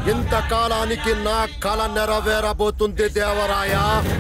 ఇంతకాలానికి నా కళ నెరవేరబోతుంది దేవరాయ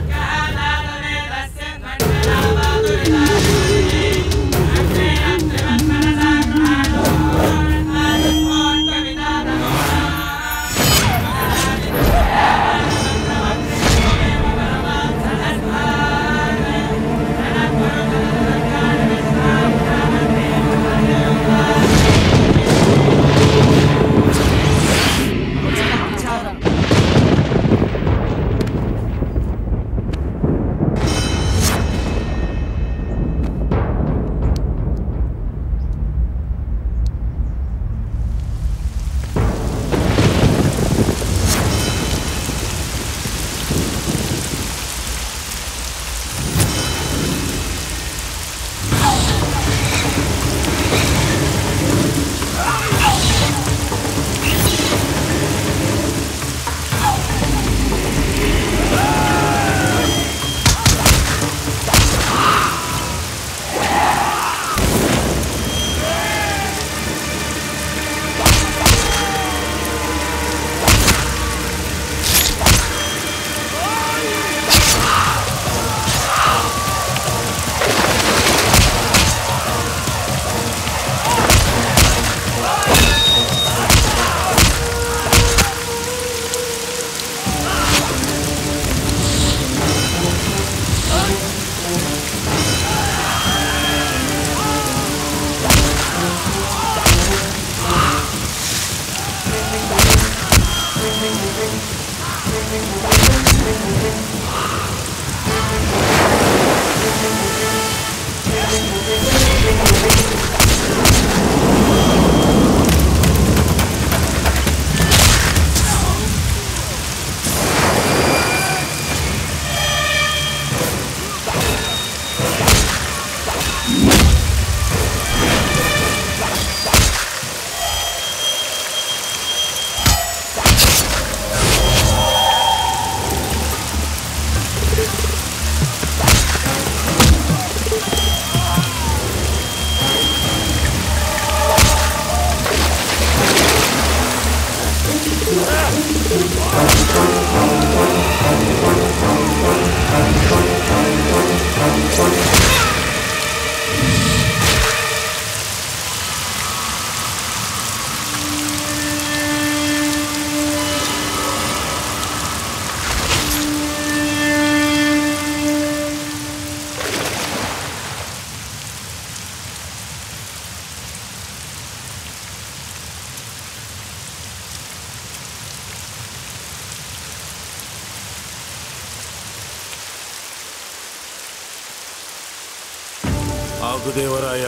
ఆగుదేవరాయ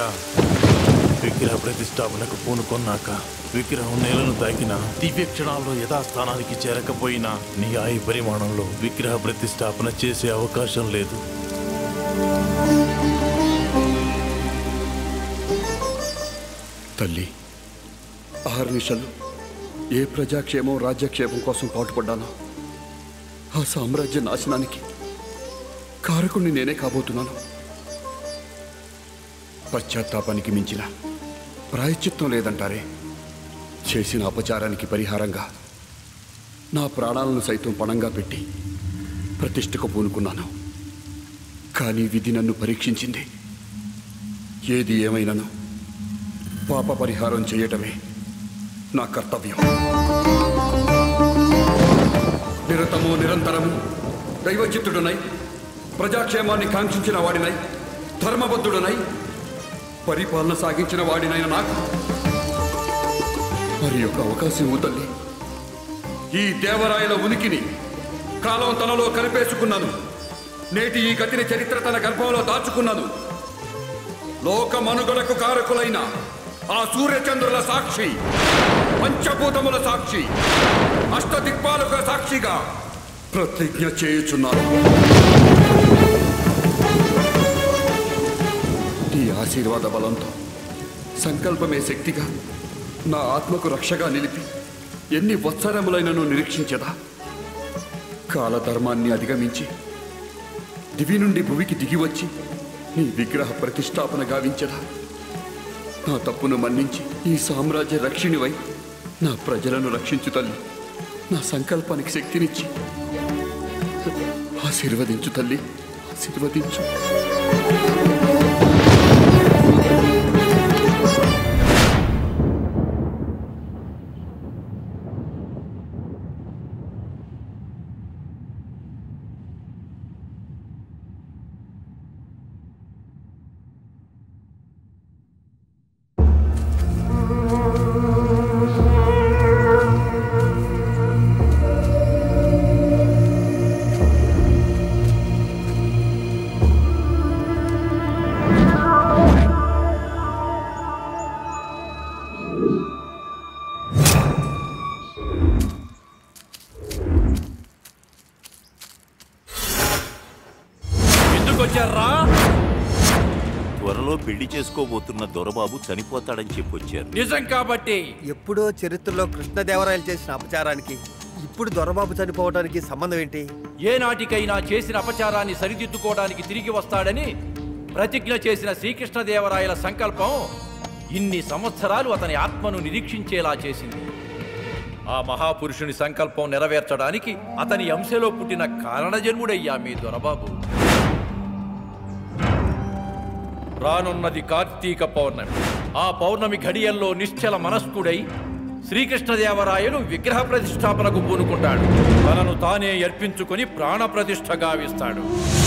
విగ్రహ ప్రతిష్టాపనకు పూనుకొన్నాక విగ్రహం నేలను తాకిన దివ్య క్షణాల్లో యథాస్థానానికి చేరకపోయినా నీ ఆయు పరిమాణంలో విగ్రహ ప్రతిష్టాపన చేసే అవకాశం లేదు తల్లి ఆరు నిమిషాలు ఏ ప్రజాక్షేమం రాజ్యక్షేమం కోసం పాటుపడ్డానో ఆ సామ్రాజ్య నాశనానికి కారకుణ్ణి నేనే కాబోతున్నాను పశ్చాత్తాపానికి మించిన ప్రాయశ్చిత్తం లేదంటారే చేసిన అపచారానికి పరిహారంగా నా ప్రాణాలను సైతం పణంగా పెట్టి ప్రతిష్టకు పూనుకున్నాను కానీ విధి నన్ను పరీక్షించింది ఏది ఏమైనాను పాప పరిహారం చేయటమే నా కర్తవ్యం నిరతము నిరంతరము దైవచిత్తుడనై ప్రజాక్షేమాన్ని కాంక్షించిన వాడినై ధర్మబద్ధుడనై పరిపాలన సాగించిన వాడినైన నాకు మరి ఒక అవకాశం ఇవ్వు తల్లి ఈ దేవరాయల ఉనికిని కాలం తనలో కలిపేసుకున్నాను నేటి ఈ గతిని చరిత్ర తన గర్భంలో దాచుకున్నాను లోక మనుగడకు కారకులైన ఆ సూర్యచంద్రుల సాక్షి పంచభూతముల సాక్షి అష్టదిక్పాలకుల సాక్షిగా ప్రతిజ్ఞ చేయుచున్నాను నీ ఆశీర్వాద బలంతో సంకల్పమే శక్తిగా నా ఆత్మకు రక్షగా నిలిపి ఎన్ని వత్సరములైనను నిరీక్షించదా కాలధర్మాన్ని అధిగమించి దివి నుండి భువికి దిగివచ్చి నీ విగ్రహ ప్రతిష్టాపన గావించదా నా తప్పును మన్నించి ఈ సామ్రాజ్య రక్షిణివై నా ప్రజలను రక్షించు తల్లి నా సంకల్పానికి శక్తినిచ్చి ఆశీర్వదించు తల్లి ఆశీర్వదించు ఎందుకు వచ్చారా త్వరలో పెళ్లి చేసుకోబోతున్న దొరబాబు చనిపోతాడని చెప్పొచ్చారు నిజం కాబట్టి ఎప్పుడో చరిత్రలో కృష్ణదేవరాయలు చేసిన అపచారానికి ఇప్పుడు దొరబాబు చనిపోవడానికి సంబంధం ఏంటి ఏ నాటికైనా చేసిన అపచారాన్ని సరిదిద్దుకోవడానికి తిరిగి వస్తాడని ప్రతిజ్ఞ చేసిన శ్రీకృష్ణదేవరాయల సంకల్పం ఇన్ని సంవత్సరాలు అతని ఆత్మను నిరీక్షించేలా చేసింది ఆ మహాపురుషుని సంకల్పం నెరవేర్చడానికి అతని అంశలో పుట్టిన కారణజన్ముడయ్యా మీ దొరబాబు రానున్నది కార్తీక పౌర్ణమి ఆ పౌర్ణమి ఘడియల్లో నిశ్చల మనస్కుడై శ్రీకృష్ణదేవరాయలు విగ్రహ ప్రతిష్టాపనకు పూనుకుంటాడు తనను తానే అర్పించుకొని ప్రాణ ప్రతిష్ఠ గావిస్తాడు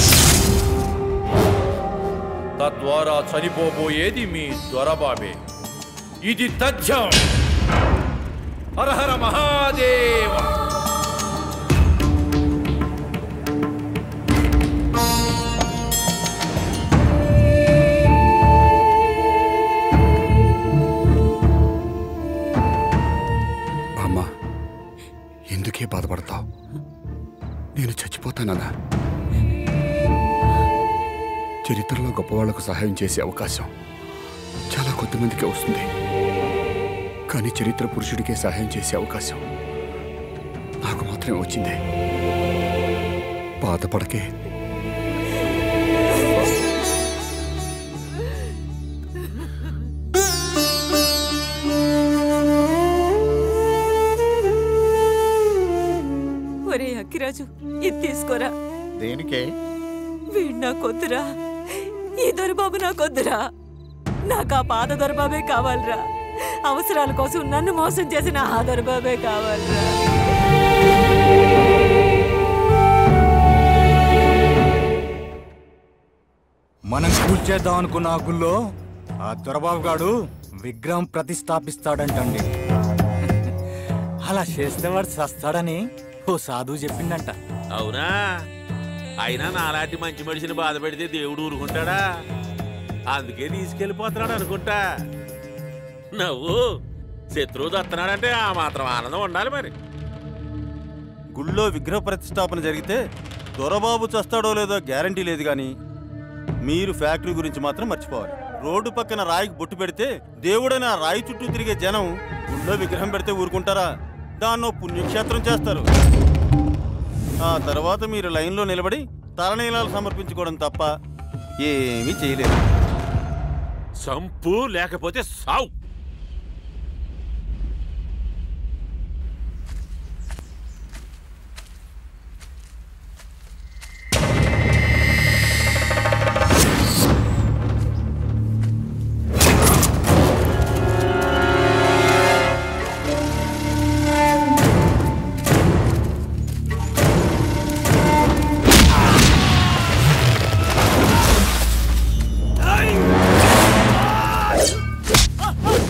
తద్వారా చనిపోబోయేది మీ దొరబాబే ఇది తథ్యం హరహర మహాదేవ బామ్మ ఎందుకే బాధపడతావు నేను చచ్చిపోతానన్నా చరిత్రలో గొప్పవాళ్లకు సహాయం చేసే అవకాశం చాలా కొద్దిమందికి వస్తుంది కానీ చరిత్ర పురుషుడికే సహాయం చేసే అవకాశం నాకు మాత్రమే వచ్చింది బాధపడకే ఒరే అక్కిరాజు ఇది తీసుకోరా దేనికే వీడు నాకొద్దురా ఈ దొరబాబు నాకొద్దురా నాకు ఆ పాత దొరబాబే కావాలిరా అవసరాల కోసం నన్ను మోసం చేసిన ఆ దొరబాబే కావాలిరా మనం కూల్చేద్దాం అనుకున్న ఆ గుళ్ళో ఆ దొరబాబు గాడు విగ్రహం ప్రతిష్టాపిస్తాడంటండి అలా చేస్తే వాడు సస్తాడని ఓ సాధువు చెప్పిండంట అవునా అయినా నాలాంటి మంచి మనిషిని బాధ పెడితే దేవుడు ఊరుకుంటాడా అందుకే తీసుకెళ్ళిపోతున్నాడు అనుకుంటా నువ్వు శత్రువు దత్తనాడంటే ఆ మాత్రం ఆనందం ఉండాలి మరి గుళ్ళో విగ్రహ ప్రతిష్టాపన జరిగితే దొరబాబు చస్తాడో లేదో గ్యారంటీ లేదు కానీ మీరు ఫ్యాక్టరీ గురించి మాత్రం మర్చిపోవాలి రోడ్డు పక్కన రాయికి బొట్టు పెడితే దేవుడైన ఆ రాయి చుట్టూ తిరిగే జనం గుళ్ళో విగ్రహం పెడితే ఊరుకుంటారా దాన్నో పుణ్యక్షేత్రం చేస్తారు ఆ తర్వాత మీరు లైన్లో నిలబడి తలనీలాలు సమర్పించుకోవడం తప్ప ఏమీ చేయలేరు సంపు లేకపోతే సావు ఆ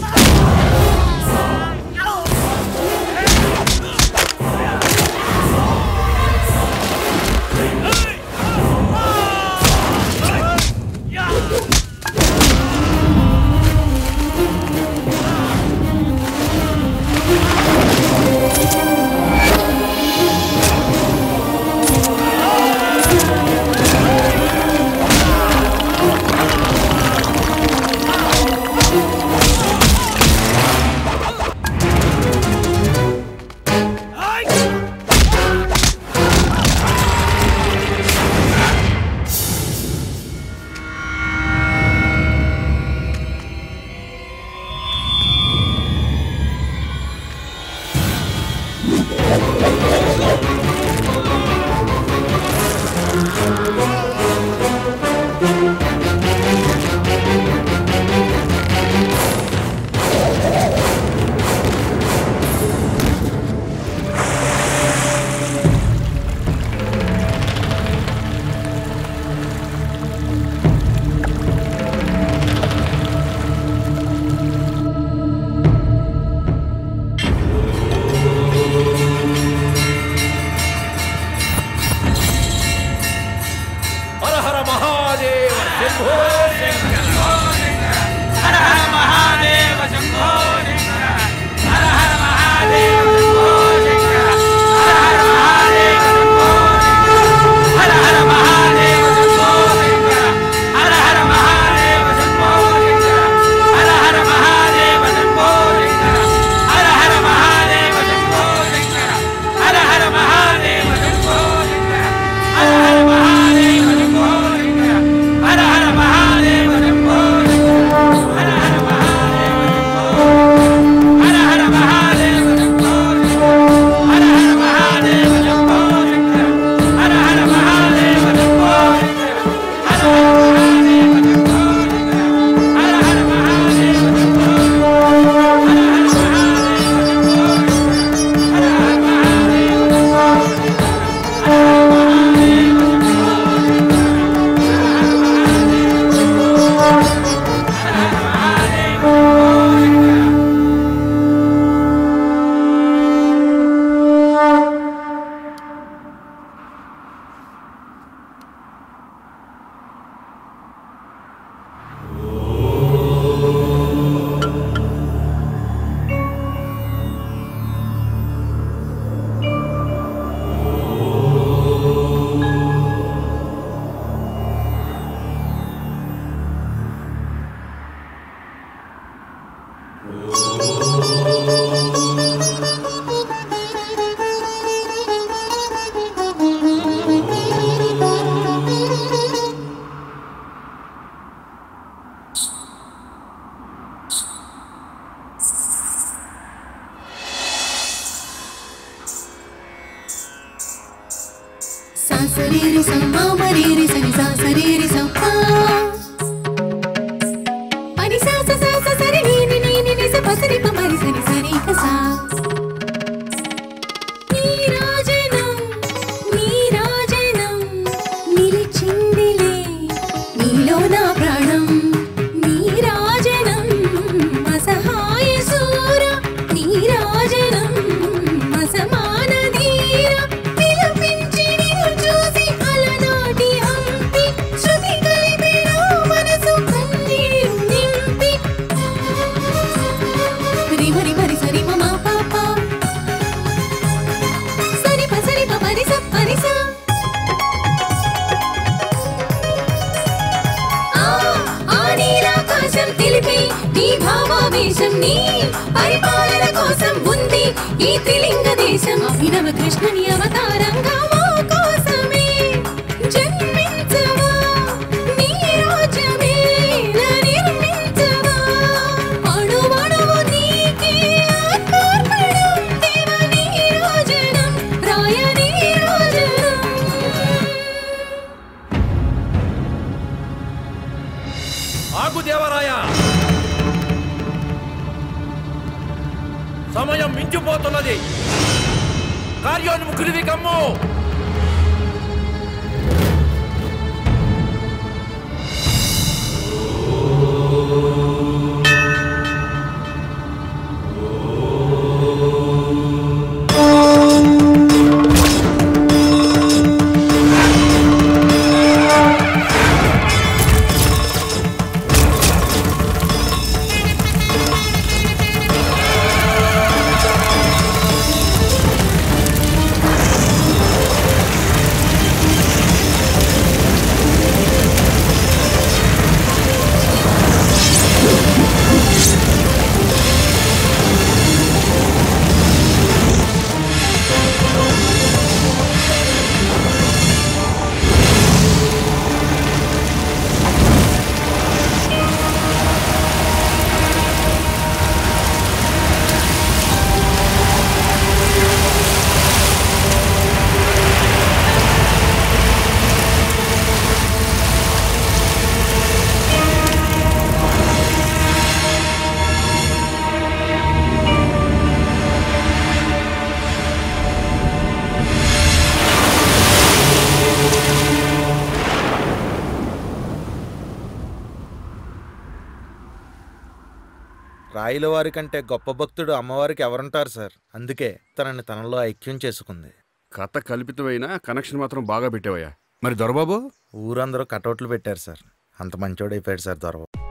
హర హర మహాదేవ శంభో శంకర సాసరీరి సమ్మామరీరి సని సాసరీరి సప్పా పని సాస సాస సరి నీని నీని నిస పసరి పమరి సని సరి కసా నీరాజనం నీరాజనం నిలిచిందిలే నీలో నా ప్రాణం నీరాజనం అసహాయ శూర నీరాజనం అసమాన ధీర విలపించి నిన్ను చూసి అలనాటి హంపి శృతి కలిపిన మనసు కన్నీరు నింపి రిమ రిమ రి సరి మమ పాప సరి ప సరి ప పరి స పరి స ఆ ఆ నీలాకాశం తెలిపి నీ భావావేశం నీ పరిపాలన కోసం ఉంది ఈ త్రిలింగ దేశం అభినవ కృష్ణుని అవతారంగా మా కోసమే జన్మించవా నీ రాజ్యమే నిర్మించవా అణువణువు నీకే ఆత్మార్పణం దేవ నీరాజనం రాయ నీరాజనం ఆగు దేవరాయ సమయం మించిపోతున్నది కార్యోన్ముఖుడివి కమ్ము ఆ రాయిల వారి కంటే గొప్ప భక్తుడు అమ్మవారికి ఎవరుంటారు సార్ అందుకే తనని తనలో ఐక్యం చేసుకుంది కథ కల్పితమైన కనెక్షన్ మాత్రం బాగా పెట్టావయ్యా మరి దొరబాబు ఊరందరూ కటౌట్లు పెట్టారు సార్ అంత మంచోడైపోయాడు సార్ దొరబాబు